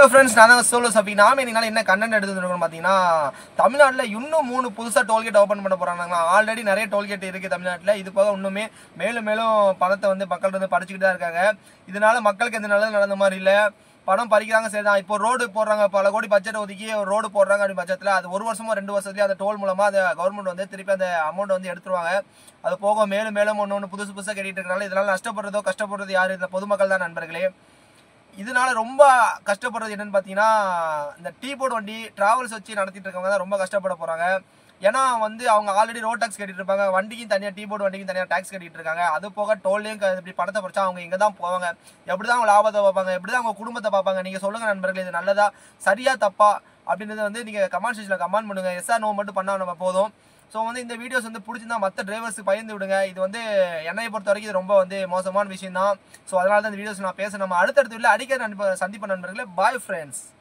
friends நான் தான் solo சபி நாம இன்னைக்கு என்ன கண்டென்ட் எடுத்து வந்துருக்கோம் பார்த்தீங்கன்னா தமிழ்நாட்டில் இன்னும் மூணு புதுசாக டோல்கேட் ஓப்பன் பண்ண போகிறாங்களா ஆல்ரெடி நிறைய டோல்கேட் இருக்குது தமிழ்நாட்டில் இது போக இன்னுமே மேலும் மேலும் பணத்தை வந்து மக்கள் வந்து பறிச்சுக்கிட்டு தான் இருக்காங்க இதனால மக்களுக்கு எந்த நல்லது நடந்த மாதிரி இல்லை பணம் பறிக்கிறாங்க சரி தான் இப்போ ரோடு போடுறாங்க பல கோடி பட்ஜெட் ஒதுக்கி ஒரு ரோடு போடுறாங்க அப்படி பட்சத்தில் அது ஒரு வருஷமோ ரெண்டு வருஷத்துலேயே அந்த டோல் மூலமாக அந்த கவர்மெண்ட் வந்து திருப்பி அந்த அமௌண்ட் வந்து எடுத்துருவாங்க அது போக மேலும் மேலும் ஒன்று ஒன்று புதுசு புதுசாக கட்டிட்டு இருக்கனால இதனால நஷ்டப்படுறதோ கஷ்டப்படுறது யார் இந்த பொதுமக்கள் தான் நண்பர்களே இதனால ரொம்ப கஷ்டப்படுறது என்னன்னு பார்த்தீங்கன்னா இந்த டீ போர்டு வண்டி டிராவல்ஸ் வச்சு நடத்திட்டு இருக்கவங்க தான் ரொம்ப கஷ்டப்பட போகிறாங்க ஏன்னா வந்து அவங்க ஆல்ரெடி ரோட் டாக்ஸ் கட்டிட்டு இருப்பாங்க வண்டிக்கும் தனியாக டீ போர்டு வண்டிக்கும் தனியாக டாக்ஸ் கட்டிட்டு இருக்காங்க அது போக டோல்லையும் க- இப்படி பணத்தை பறிச்சா அவங்க இங்கே தான் போவாங்க எப்படி தான் அவங்க லாபத்தை பார்ப்பாங்க எப்படி தான் அவங்க குடும்பத்தை பார்ப்பாங்க நீங்கள் சொல்லுங்கள் நண்பர்களே இது நல்லதா சரியா தப்பா அப்படின்றத வந்து நீங்கள் கமெண்ட் செக்ஷனில் கமெண்ட் பண்ணுங்க எஸ் ஆர் நோ மட்டும் பண்ணால் நம்ம போதும் ஸோ வந்து இந்த வீடியோஸ் வந்து பிடிச்சிருந்தா மற்ற டிரைவர்ஸுக்கு பயந்து விடுங்க இது வந்து என்னையை பொறுத்த வரைக்கும் இது ரொம்ப வந்து மோசமான விஷயம் தான் ஸோ அதனால தான் இந்த வீடியோஸ் நான் பேசுகிறேன் நம்ம அடுத்தடுத்த வீடியோ அடிக்கடி நண்பர் சந்திப்ப நண்பர்களே பாய் ஃப்ரெண்ட்ஸ்